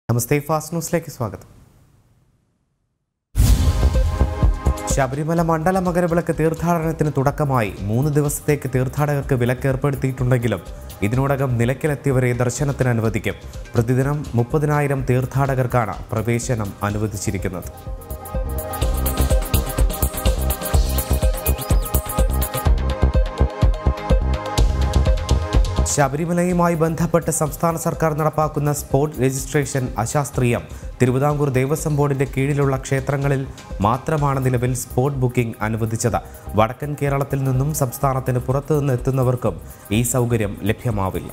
നമസ്തേ fast ന്യൂസിലേക്ക് സ്വാഗതം ശബരിമല മണ്ഡല മകരവിളക്ക് തീർത്ഥാടനത്തിന് തുടക്കമായി മൂന്ന് ദിവസത്തേക്ക് തീർത്ഥാടകർക്ക് വിലക്ക് ഏർപ്പെടുത്തിയിട്ടുണ്ടെങ്കിലും ഇതിനോടകം നിലയ്ക്കലെത്തിയവരെ ദർശനത്തിന് അനുവദിക്കും പ്രതിദിനം മുപ്പതിനായിരം തീർത്ഥാടകർക്കാണ് പ്രവേശനം അനുവദിച്ചിരിക്കുന്നത് ശബരിമലയുമായി ബന്ധപ്പെട്ട് സംസ്ഥാന സർക്കാർ നടപ്പാക്കുന്ന സ്പോട്ട് രജിസ്ട്രേഷൻ അശാസ്ത്രീയം തിരുവിതാംകൂർ ദേവസ്വം ബോർഡിന്റെ കീഴിലുള്ള ക്ഷേത്രങ്ങളിൽ മാത്രമാണ് നിലവിൽ സ്പോട്ട് ബുക്കിംഗ് അനുവദിച്ചത് വടക്കൻ കേരളത്തിൽ നിന്നും സംസ്ഥാനത്തിന് പുറത്തുനിന്ന് എത്തുന്നവർക്കും ഈ സൗകര്യം ലഭ്യമാവില്ല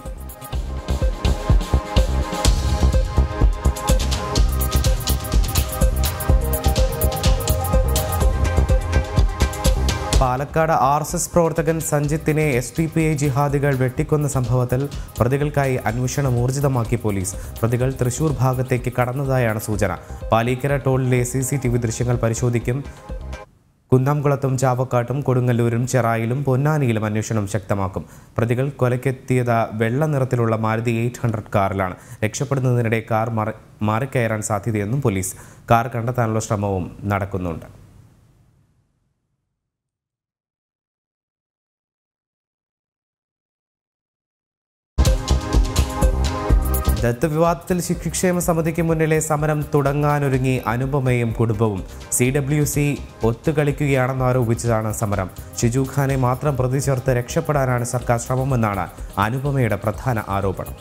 പാലക്കാട് ആർ എസ് എസ് പ്രവർത്തകൻ സഞ്ജിത്തിനെ എസ് ഡി പി ഐ ജിഹാദികൾ വെട്ടിക്കൊന്ന സംഭവത്തിൽ പ്രതികൾക്കായി അന്വേഷണം ഊർജിതമാക്കി പോലീസ് പ്രതികൾ തൃശൂർ ഭാഗത്തേക്ക് കടന്നതായാണ് സൂചന പാലീക്കര ടോളിലെ സി സി ടി വി ദൃശ്യങ്ങൾ പരിശോധിക്കും കുന്നംകുളത്തും ചാവക്കാട്ടും കൊടുങ്ങല്ലൂരും ചെറായിലും പൊന്നാനിയിലും അന്വേഷണം ശക്തമാക്കും പ്രതികൾ കൊലക്കെത്തിയത് വെള്ള നിറത്തിലുള്ള മാരുതി എയ്റ്റ് ഹൺഡ്രഡ് കാറിലാണ് രക്ഷപ്പെടുന്നതിനിടെ കാർ മറി മാറിക്കയറാൻ സാധ്യതയെന്നും പോലീസ് കാർ കണ്ടെത്താനുള്ള ശ്രമവും നടക്കുന്നുണ്ട് ദത്ത് വിവാദത്തിൽ ശിശുക്ഷേമ സമിതിക്ക് മുന്നിലെ സമരം തുടങ്ങാനൊരുങ്ങി അനുപമയും കുടുംബവും സി ഡബ്ല്യു സി ഒത്തുകളിക്കുകയാണെന്ന് ആരോപിച്ചതാണ് സമരം ഷിജു ഖാനെ മാത്രം പ്രതി ചേർത്ത് രക്ഷപ്പെടാനാണ് സർക്കാർ ശ്രമമെന്നാണ് അനുപമയുടെ പ്രധാന ആരോപണം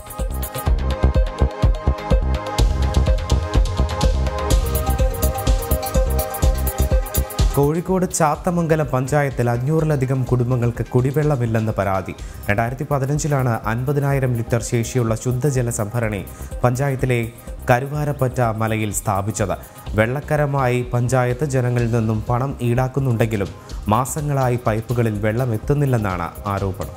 കോഴിക്കോട് ചാത്തമംഗലം പഞ്ചായത്തിൽ അഞ്ഞൂറിലധികം കുടുംബങ്ങൾക്ക് കുടിവെള്ളമില്ലെന്ന് പരാതി രണ്ടായിരത്തി പതിനഞ്ചിലാണ് അൻപതിനായിരം ലിറ്റർ ശേഷിയുള്ള ശുദ്ധജല സംഭരണി പഞ്ചായത്തിലെ കരുവാരപ്പറ്റ മലയിൽ സ്ഥാപിച്ചത് വെള്ളക്കരമായി പഞ്ചായത്ത് ജനങ്ങളിൽ നിന്നും പണം ഈടാക്കുന്നുണ്ടെങ്കിലും മാസങ്ങളായി പൈപ്പുകളിൽ വെള്ളം എത്തുന്നില്ലെന്നാണ് ആരോപണം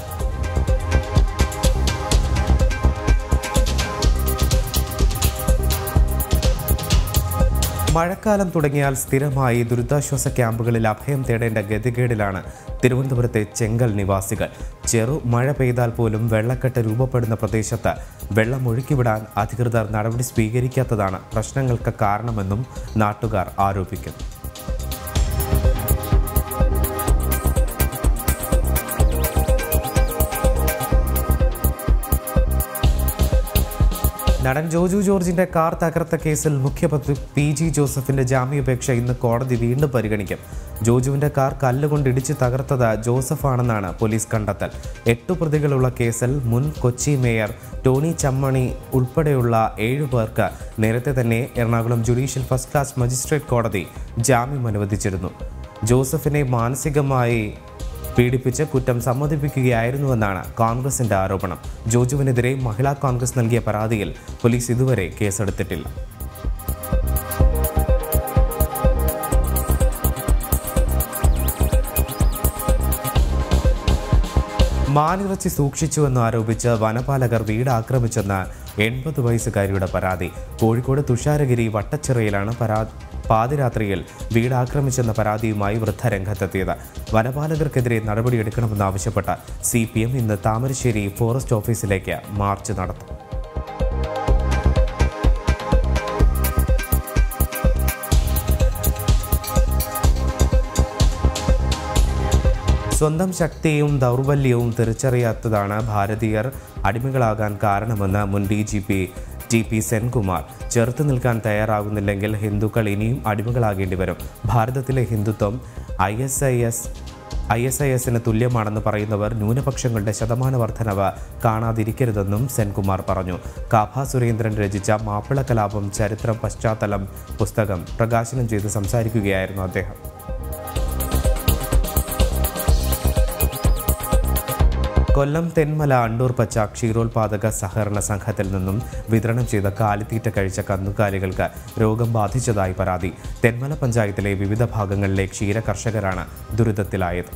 മഴക്കാലം തുടങ്ങിയാൽ സ്ഥിരമായി ദുരിതാശ്വാസ ക്യാമ്പുകളിൽ അഭയം തേടേണ്ട ഗതികേടിലാണ് തിരുവനന്തപുരത്തെ ചെങ്കൽ നിവാസികൾ ചെറു മഴ പെയ്താൽ പോലും വെള്ളക്കെട്ട് രൂപപ്പെടുന്ന പ്രദേശത്ത് വെള്ളം ഒഴുക്കിവിടാൻ അധികൃതർ നടപടി സ്വീകരിക്കാത്തതാണ് പ്രശ്നങ്ങൾക്ക് കാരണമെന്നും നാട്ടുകാർ ആരോപിക്കുന്നു നടൻ ജോജു ജോർജിന്റെ കാർ തകർത്ത കേസിൽ മുഖ്യപ്രതി പി ജി ജോസഫിന്റെ ജാമ്യാപേക്ഷ ഇന്ന് കോടതി വീണ്ടും പരിഗണിക്കും ജോജുവിന്റെ കാർ കല്ലുകൊണ്ട് ഇടിച്ച് തകർത്തത് ജോസഫാണെന്നാണ് പോലീസ് കണ്ടെത്തൽ എട്ടു പ്രതികളുള്ള കേസിൽ മുൻ കൊച്ചി മേയർ ടോണി ചമ്മണി ഉൾപ്പെടെയുള്ള ഏഴു പേർക്ക് നേരത്തെ തന്നെ Ernakulam judicial first class magistrate കോടതി ജാമ്യം അനുവദിച്ചിരുന്നു ജോസഫിനെ മാനസികമായി പീഡിപ്പിച്ച് കുറ്റം സമ്മതിപ്പിക്കുകയായിരുന്നുവെന്നാണ് കോൺഗ്രസിന്റെ ആരോപണം ജോജുവിനെതിരെ മഹിളാ കോൺഗ്രസ് നൽകിയ പരാതിയിൽ പോലീസ് ഇതുവരെ കേസെടുത്തിട്ടില്ല മാനിറച്ചി സൂക്ഷിച്ചുവെന്ന് ആരോപിച്ച് വനപാലകർ വീട് ആക്രമിച്ചെന്ന എൺപത് വയസ്സുകാരിയുടെ പരാതി കോഴിക്കോട് തുഷാരഗിരി വട്ടച്ചിറയിലാണ് പരാ പാതിരാത്രിയിൽ വീട് ആക്രമിച്ചെന്ന പരാതിയുമായി വൃദ്ധ രംഗത്തെത്തിയത് വനപാലകർക്കെതിരെ നടപടിയെടുക്കണമെന്നാവശ്യപ്പെട്ട സി പി എം ഇന്ന് താമരശ്ശേരി ഫോറസ്റ്റ് ഓഫീസിലേക്ക് മാർച്ച് നടത്തും സ്വന്തം ശക്തിയും ദൗർബല്യവും തിരിച്ചറിയാത്തതാണ് ഭാരതീയർ അടിമകളാകാൻ കാരണമെന്ന് മുൻ D G P T P Senkumar ചെറുത്തു നിൽക്കാൻ തയ്യാറാകുന്നില്ലെങ്കിൽ ഹിന്ദുക്കൾ ഇനിയും അടിമകളാകേണ്ടി വരും ഭാരതത്തിലെ ഹിന്ദുത്വം I S I S I S I എസിന് തുല്യമാണെന്ന് പറയുന്നവർ ന്യൂനപക്ഷങ്ങളുടെ ശതമാന വർധനവ് കാണാതിരിക്കരുതെന്നും സെൻകുമാർ പറഞ്ഞു കാഭ സുരേന്ദ്രൻ രചിച്ച മാപ്പിള കലാപം ചരിത്രം പശ്ചാത്തലം പുസ്തകം പ്രകാശനം ചെയ്ത് സംസാരിക്കുകയായിരുന്നു അദ്ദേഹം കൊല്ലം തെന്മല അണ്ടൂർ പച്ച ക്ഷീരോത്പാദക സഹകരണ സംഘത്തിൽ നിന്നും വിതരണം ചെയ്ത കാലിത്തീറ്റ കഴിച്ച കന്നുകാലികൾക്ക് രോഗം ബാധിച്ചതായി പരാതി തെന്മല പഞ്ചായത്തിലെ വിവിധ ഭാഗങ്ങളിലെ ക്ഷീര കർഷകരാണ് ദുരിതത്തിലായത്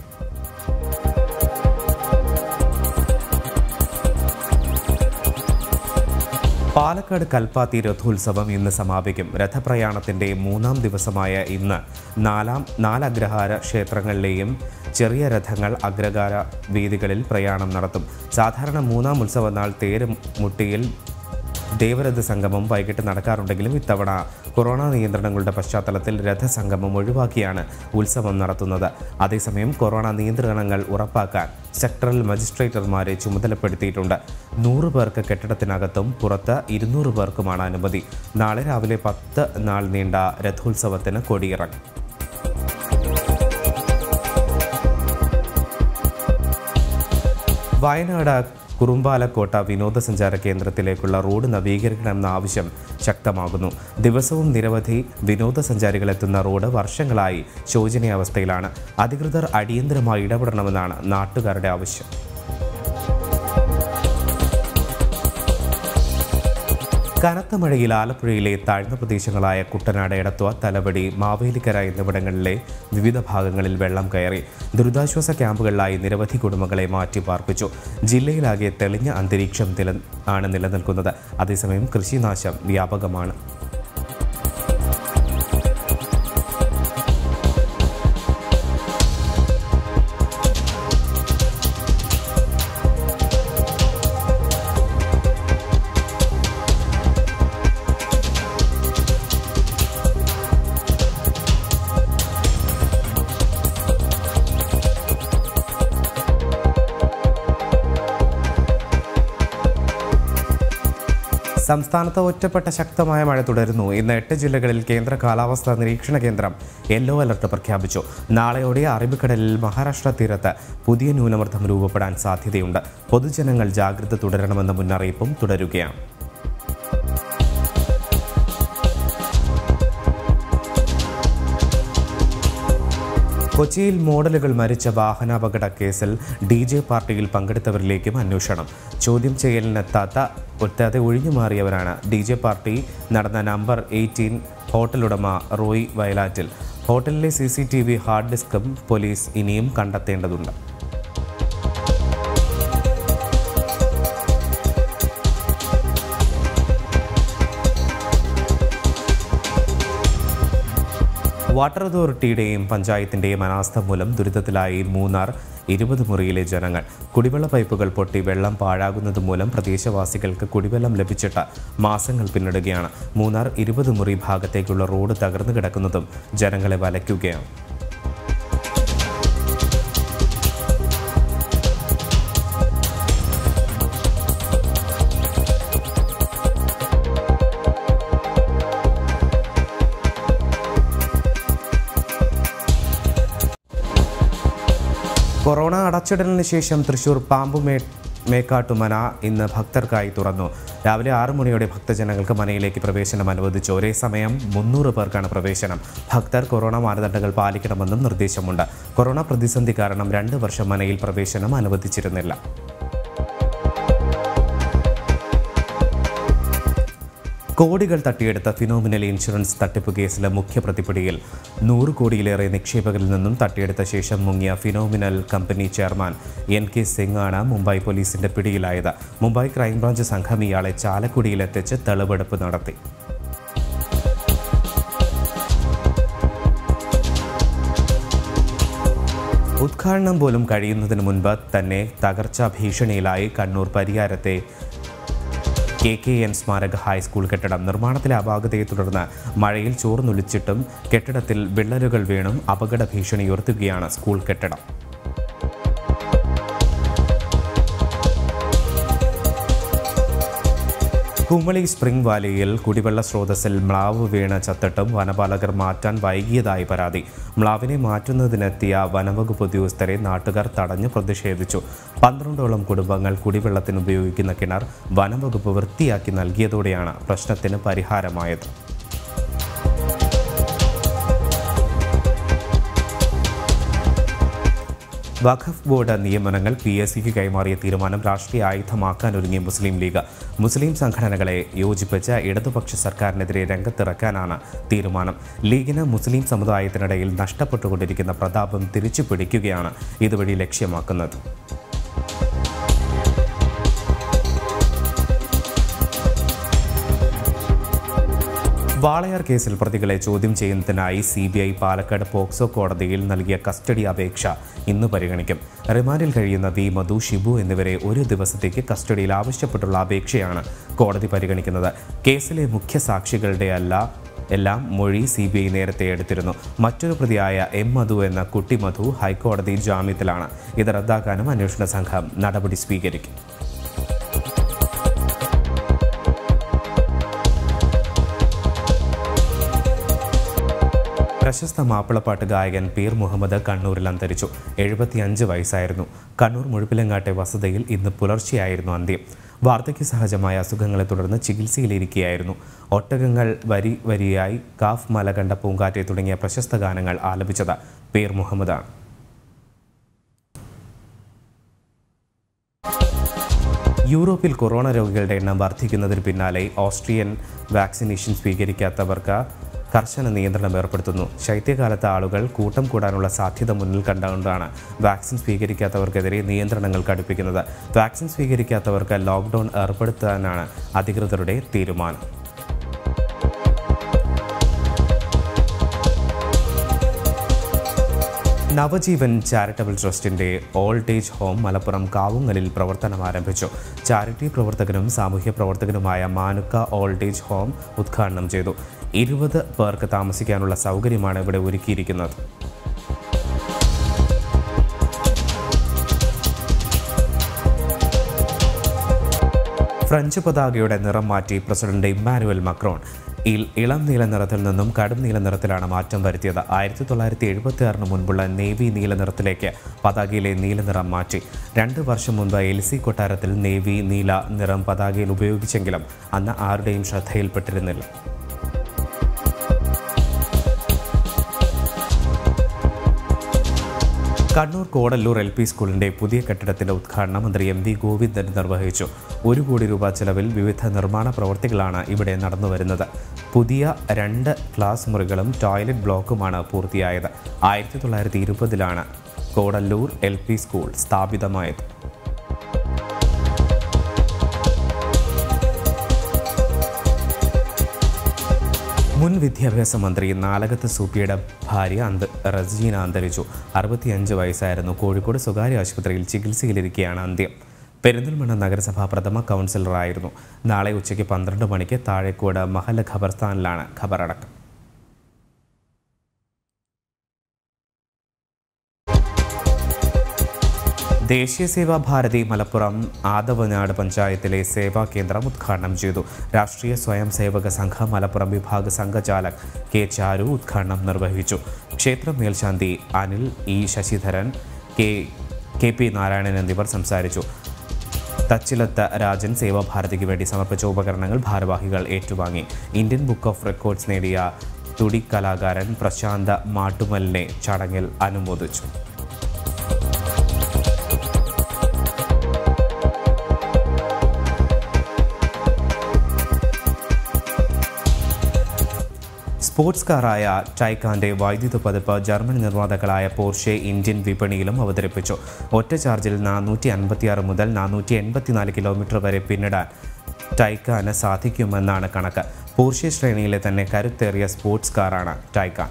പാലക്കാട് കൽപ്പാത്തി രഥോത്സവം ഇന്ന് സമാപിക്കും രഥപ്രയാണത്തിന്റെ മൂന്നാം ദിവസമായ ഇന്ന് നാലാം നാലഗ്രഹാര ക്ഷേത്രങ്ങളിലെയും ചെറിയ രഥങ്ങൾ അഗ്രഹാര വീതികളിൽ പ്രയാണം നടത്തും സാധാരണ മൂന്നാം ഉത്സവനാൾ തേര് മുട്ടിയിൽ ദേവരഥ സംഗമം വൈകിട്ട് നടക്കാറുണ്ടെങ്കിലും ഇത്തവണ കൊറോണ നിയന്ത്രണങ്ങളുടെ പശ്ചാത്തലത്തിൽ രഥസംഗമം ഒഴിവാക്കിയാണ് ഉത്സവം നടത്തുന്നത് അതേസമയം കൊറോണ നിയന്ത്രണങ്ങൾ ഉറപ്പാക്കാൻ സെക്ടറൽ മജിസ്ട്രേറ്റർമാരെ ചുമതലപ്പെടുത്തിയിട്ടുണ്ട് നൂറ് പേർക്ക് കെട്ടിടത്തിനകത്തും പുറത്ത് ഇരുന്നൂറ് പേർക്കുമാണ് അനുമതി നാളെ രാവിലെ പത്ത് നാൾ നീണ്ട രഥോത്സവത്തിന് കൊടിയിറങ്ങും വയനാട് കുറുമ്പാലക്കോട്ട വിനോദസഞ്ചാര കേന്ദ്രത്തിലേക്കുള്ള റോഡ് നവീകരിക്കണമെന്ന ആവശ്യം ശക്തമാകുന്നു ദിവസവും നിരവധി വിനോദസഞ്ചാരികൾ എത്തുന്ന റോഡ് വർഷങ്ങളായി ശോചനീയാവസ്ഥയിലാണ് അധികൃതർ അടിയന്തരമായി ഇടപെടണമെന്നാണ് നാട്ടുകാരുടെ ആവശ്യം കനത്ത മഴയിൽ ആലപ്പുഴയിലെ താഴ്ന്ന പ്രദേശങ്ങളായ കുട്ടനാട് എടത്വ തലവടി മാവേലിക്കര എന്നിവിടങ്ങളിലെ വിവിധ ഭാഗങ്ങളിൽ വെള്ളം കയറി ദുരിതാശ്വാസ ക്യാമ്പുകളിലായി നിരവധി കുടുംബങ്ങളെ മാറ്റി പാർപ്പിച്ചു ജില്ലയിലാകെ തെളിഞ്ഞ അന്തരീക്ഷം നില ആണ് നിലനിൽക്കുന്നത് അതേസമയം കൃഷിനാശം വ്യാപകമാണ് സംസ്ഥാനത്ത് ഒറ്റപ്പെട്ട ശക്തമായ മഴ തുടരുന്നു ഇന്ന് എട്ട് ജില്ലകളിൽ കേന്ദ്ര കാലാവസ്ഥാ നിരീക്ഷണ കേന്ദ്രം യെല്ലോ അലർട്ട് പ്രഖ്യാപിച്ചു നാളെയോടെ അറബിക്കടലിൽ മഹാരാഷ്ട്ര തീരത്ത് പുതിയ ന്യൂനമർദ്ദം രൂപപ്പെടാൻ സാധ്യതയുണ്ട് പൊതുജനങ്ങൾ ജാഗ്രത തുടരണമെന്ന മുന്നറിയിപ്പും തുടരുകയാണ് കൊച്ചിയിൽ മോഡലുകൾ മരിച്ച വാഹനാപകട കേസിൽ ഡി ജെ പാർട്ടിയിൽ പങ്കെടുത്തവരിലേക്കും അന്വേഷണം ചോദ്യം ചെയ്യലിനെത്താത്ത ഒറ്റാതെ ഒഴിഞ്ഞുമാറിയവരാണ് ഡി ജെ പാർട്ടി നടന്ന നമ്പർ എയ്റ്റീൻ ഹോട്ടലുടമ റോയ് വയലാറ്റിൽ ഹോട്ടലിലെ C C T V hard ഡിസ്കും പോലീസ് ഇനിയും കണ്ടെത്തേണ്ടതുണ്ട് വാട്ടർ അതോറിറ്റിയുടെയും പഞ്ചായത്തിന്റെയും അനാസ്ഥ മൂലം ദുരിതത്തിലായി മൂന്നാർ ഇരുപത് മുറിയിലെ ജനങ്ങൾ കുടിവെള്ള പൈപ്പുകൾ പൊട്ടി വെള്ളം പാഴാകുന്നത് മൂലം പ്രദേശവാസികൾക്ക് കുടിവെള്ളം ലഭിച്ചിട്ട് മാസങ്ങൾ പിന്നിടുകയാണ് മൂന്നാർ ഇരുപത് മുറി ഭാഗത്തേക്കുള്ള റോഡ് തകർന്നു കിടക്കുന്നതും ജനങ്ങളെ വലയ്ക്കുകയാണ് കൊറോണ അടച്ചിടലിന് ശേഷം തൃശൂർ പാമ്പുമേ മേക്കാട്ടുമന ഇന്ന് ഭക്തർക്കായി തുറന്നു രാവിലെ ആറു മണിയോടെ ഭക്തജനങ്ങൾക്ക് മനയിലേക്ക് പ്രവേശനം അനുവദിച്ചു ഒരേ സമയം മുന്നൂറ് പേർക്കാണ് പ്രവേശനം ഭക്തർ കൊറോണ മാനദണ്ഡങ്ങൾ പാലിക്കണമെന്നും നിർദ്ദേശമുണ്ട് കൊറോണ പ്രതിസന്ധി കാരണം രണ്ട് വർഷം മനയിൽ പ്രവേശനം അനുവദിച്ചിരുന്നില്ല കോടികൾ തട്ടിയെടുത്ത ഫിനോമിനൽ ഇൻഷുറൻസ് തട്ടിപ്പ് കേസിലെ മുഖ്യ പ്രതിപിടിയിൽ നൂറ് കോടിയിലേറെ നിക്ഷേപകരിൽ നിന്നും തട്ടിയെടുത്ത ശേഷം മുങ്ങിയ phenomenal company chairman N K Singh ആണ് മുംബൈ പോലീസിന്റെ പിടിയിലായത് മുംബൈ ക്രൈംബ്രാഞ്ച് സംഘം ഇയാളെ ചാലക്കുടിയിലെത്തിച്ച് തെളിവെടുപ്പ് നടത്തി ഉദ്ഘാടനം പോലും കഴിയുന്നതിന് മുൻപ് തന്നെ തകർച്ചാ ഭീഷണിയിലായി കണ്ണൂർ പരിയാരത്തെ കെ കെ എൻ സ്മാരക ഹൈസ്കൂൾ കെട്ടിടം നിർമ്മാണത്തിലെ അപാകതയെ തുടർന്ന് മഴയിൽ ചോർന്നൊലിച്ചിട്ടും കെട്ടിടത്തിൽ വിള്ളലുകൾ വീണും അപകട ഭീഷണി ഉയർത്തുകയാണ് സ്കൂൾ കെട്ടിടം കുമളി സ്പ്രിംഗ് വാലിയിൽ കുടിവെള്ള സ്രോതസ്സിൽ മ്ലാവ് വീണ് ചത്തിട്ടും വനപാലകർ മാറ്റാൻ വൈകിയതായി പരാതി മ്ലാവിനെ മാറ്റുന്നതിനെത്തിയ വനവകുപ്പ് ഉദ്യോഗസ്ഥരെ നാട്ടുകാർ തടഞ്ഞു പ്രതിഷേധിച്ചു പന്ത്രണ്ടോളം കുടുംബങ്ങൾ കുടിവെള്ളത്തിന് ഉപയോഗിക്കുന്ന കിണർ വനംവകുപ്പ് വൃത്തിയാക്കി നൽകിയതോടെയാണ് പ്രശ്നത്തിന് പരിഹാരമായത് വഖഫ് ബോർഡ് നിയമനങ്ങൾ പി എസ് സിക്ക് കൈമാറിയ തീരുമാനം രാഷ്ട്രീയ ആയുധമാക്കാനൊരുങ്ങിയ മുസ്ലിം ലീഗ് മുസ്ലിം സംഘടനകളെ യോജിപ്പിച്ച് ഇടതുപക്ഷ സർക്കാരിനെതിരെ രംഗത്തിറക്കാനാണ് തീരുമാനം ലീഗിന് മുസ്ലിം സമുദായത്തിനിടയിൽ നഷ്ടപ്പെട്ടുകൊണ്ടിരിക്കുന്ന പ്രതാപം തിരിച്ചു പിടിക്കുകയാണ് ഇതുവഴി ലക്ഷ്യമാക്കുന്നത് വാളയാർ കേസിൽ പ്രതികളെ ചോദ്യം ചെയ്യുന്നതിനായി C B I Palakkad POCSO കോടതിയിൽ നൽകിയ കസ്റ്റഡി അപേക്ഷ ഇന്ന് പരിഗണിക്കും റിമാൻഡിൽ കഴിയുന്ന വി മധു ഷിബു എന്നിവരെ ഒരു ദിവസത്തേക്ക് കസ്റ്റഡിയിൽ ആവശ്യപ്പെട്ടുള്ള അപേക്ഷയാണ് കോടതി പരിഗണിക്കുന്നത് കേസിലെ മുഖ്യ സാക്ഷികളുടെ അല്ല എല്ലാം മൊഴി സി ബി ഐ നേരത്തെ എടുത്തിരുന്നു മറ്റൊരു പ്രതിയായ എം മധു എന്ന കുട്ടി മധു ഹൈക്കോടതി ജാമ്യത്തിലാണ് ഇത് റദ്ദാക്കാനും അന്വേഷണ സംഘം നടപടി സ്വീകരിക്കും പ്രശസ്ത മാപ്പിളപ്പാട്ട് ഗായകൻ പീർ മുഹമ്മദ് കണ്ണൂരിൽ അന്തരിച്ചു എഴുപത്തിയഞ്ച് വയസ്സായിരുന്നു കണ്ണൂർ മുഴുപ്പിലങ്ങാട്ടെ വസതിയിൽ ഇന്ന് പുലർച്ചെയായിരുന്നു അന്ത്യം വാർദ്ധക്യ സഹജമായ അസുഖങ്ങളെ തുടർന്ന് ചികിത്സയിലിരിക്കുകയായിരുന്നു ഒട്ടകങ്ങൾ വരി വരിയായി കാഫ് മല കണ്ട പൂങ്കാറ്റെ തുടങ്ങിയ പ്രശസ്ത ഗാനങ്ങൾ ആലപിച്ചത് പീർ മുഹമ്മദാണ് യൂറോപ്പിൽ കൊറോണ രോഗികളുടെ എണ്ണം വർദ്ധിക്കുന്നതിന് പിന്നാലെ ഓസ്ട്രിയൻ വാക്സിനേഷൻ സ്വീകരിക്കാത്തവർക്ക് കർശന നിയന്ത്രണം ഏർപ്പെടുത്തുന്നു ശൈത്യകാലത്ത് ആളുകൾ കൂട്ടം കൂടാനുള്ള സാധ്യത മുന്നിൽ കണ്ടുകൊണ്ടാണ് വാക്സിൻ സ്വീകരിക്കാത്തവർക്കെതിരെ നിയന്ത്രണങ്ങൾ കടുപ്പിക്കുന്നത് വാക്സിൻ സ്വീകരിക്കാത്തവർക്ക് ലോക്ക്ഡൌൺ ഏർപ്പെടുത്താനാണ് അധികൃതരുടെ തീരുമാനം നവജീവൻ ചാരിറ്റബിൾ ട്രസ്റ്റിന്റെ ഓൾഡ് ഏജ് ഹോം മലപ്പുറം കാവുങ്ങലിൽ പ്രവർത്തനം ആരംഭിച്ചു ചാരിറ്റി പ്രവർത്തകനും സാമൂഹ്യ പ്രവർത്തകനുമായ മാനുക്ക ഓൾഡ് ഏജ് ഹോം ഉദ്ഘാടനം ചെയ്തു ഇരുപത് പേർക്ക് താമസിക്കാനുള്ള സൗകര്യമാണ് ഇവിടെ ഒരുക്കിയിരിക്കുന്നത് ഫ്രഞ്ച് പതാകയുടെ നിറം മാറ്റി പ്രസിഡന്റ് ഇമ്മാനുവൽ മക്രോൺ ഇൽ- ഇളം നീല നിറത്തിൽ നിന്നും കടും നീല നിറത്തിലാണ് മാറ്റം വരുത്തിയത് ആയിരത്തി തൊള്ളായിരത്തി എഴുപത്തി ആറിന് മുൻപുള്ള നേവി നീല നിറത്തിലേക്ക് പതാകയിലെ നീല നിറം മാറ്റി രണ്ട് വർഷം മുൻപ് എൽസി കൊട്ടാരത്തിൽ നേവി നീല നിറം പതാകയിൽ ഉപയോഗിച്ചെങ്കിലും അന്ന് ആരുടെയും ശ്രദ്ധയിൽപ്പെട്ടിരുന്നില്ല കണ്ണൂർ കോടല്ലൂർ എൽ പി സ്കൂളിന്റെ പുതിയ കെട്ടിടത്തിന്റെ ഉദ്ഘാടനം മന്ത്രി എം വി ഗോവിന്ദൻ നിർവഹിച്ചു ഒരു കോടി രൂപ ചെലവിൽ വിവിധ നിർമ്മാണ പ്രവർത്തികളാണ് ഇവിടെ നടന്നുവരുന്നത് പുതിയ രണ്ട് ക്ലാസ് മുറികളും ടോയ്ലറ്റ് ബ്ലോക്കുമാണ് പൂർത്തിയായത് ആയിരത്തി തൊള്ളായിരത്തി ഇരുപതിലാണ് കോടല്ലൂർ എൽ പി സ്കൂൾ സ്ഥാപിതമായത് മുൻ വിദ്യാഭ്യാസ മന്ത്രി നാലകത്ത് സൂപ്പിയുടെ ഭാര്യ അന്ത റസീന അന്തരിച്ചു അറുപത്തിയഞ്ച് വയസ്സായിരുന്നു കോഴിക്കോട് സ്വകാര്യ ആശുപത്രിയിൽ ചികിത്സയിലിരിക്കെയാണ് അന്ത്യം പെരിന്തൽമണ്ണ നഗരസഭ പ്രഥമ കൗൺസിലറായിരുന്നു നാളെ ഉച്ചയ്ക്ക് പന്ത്രണ്ട് മണിക്ക് താഴേക്കോട് മഹല്ല ഖബർസ്ഥാനിലാണ് ഖബറടക്കം ദേശീയ സേവാ ഭാരതി മലപ്പുറം ആദവനാട് പഞ്ചായത്തിലെ സേവാ കേന്ദ്രം ഉദ്ഘാടനം ചെയ്തു രാഷ്ട്രീയ സ്വയം സേവക സംഘം മലപ്പുറം വിഭാഗ സംഘചാലക് കെ ചാരു ഉദ്ഘാടനം നിർവഹിച്ചു ക്ഷേത്രം മേൽശാന്തി Anil E Sasidharan K K P Narayanan എന്നിവർ സംസാരിച്ചു തച്ചിലത്ത് രാജൻ സേവാഭാരതിക്ക് വേണ്ടി സമർപ്പിച്ച ഉപകരണങ്ങൾ ഭാരവാഹികൾ ഏറ്റുവാങ്ങി ഇന്ത്യൻ ബുക്ക് ഓഫ് റെക്കോർഡ്സ് നേടിയ തുടി കലാകാരൻ പ്രശാന്ത മാട്ടുമലിനെ ചടങ്ങിൽ അനുമോദിച്ചു സ്പോർട്സ് കാറായ ടൈക്കാന്റെ വൈദ്യുത പതിപ്പ് ജർമ്മൻ നിർമ്മാതാക്കളായ പോർഷെ ഇന്ത്യൻ വിപണിയിലും അവതരിപ്പിച്ചു ഒറ്റ ചാർജിൽ നാനൂറ്റി അൻപത്തിയാറ് മുതൽ നാനൂറ്റി എൺപത്തിനാല് കിലോമീറ്റർ വരെ പിന്നിടാൻ ടൈക്കാന് സാധിക്കുമെന്നാണ് കണക്ക് പോർഷെ ശ്രേണിയിലെ തന്നെ കരുത്തേറിയ സ്പോർട്സ് കാറാണ് ടൈക്കാൻ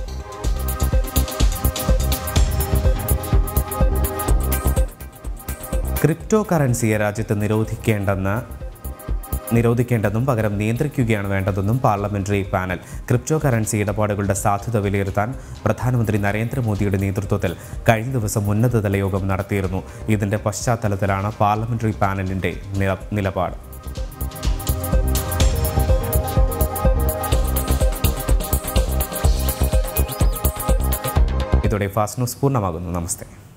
ക്രിപ്റ്റോ കറൻസിയെ രാജ്യത്ത് നിരോധിക്കേണ്ടെന്ന് നിരോധിക്കേണ്ടതും പകരം നിയന്ത്രിക്കുകയാണ് വേണ്ടതെന്നും പാർലമെന്ററി പാനൽ ക്രിപ്റ്റോ കറൻസി ഇടപാടുകളുടെ സാധ്യത വിലയിരുത്താൻ പ്രധാനമന്ത്രി നരേന്ദ്രമോദിയുടെ നേതൃത്വത്തിൽ കഴിഞ്ഞ ദിവസം ഉന്നതതല യോഗം നടത്തിയിരുന്നു ഇതിന്റെ പശ്ചാത്തലത്തിലാണ് പാർലമെന്ററി പാനലിന്റെ നില- നിലപാട് ഇതോടെ ഫാസ്റ്റ് ന്യൂസ് പൂർണ്ണമാകുന്നു നമസ്തേ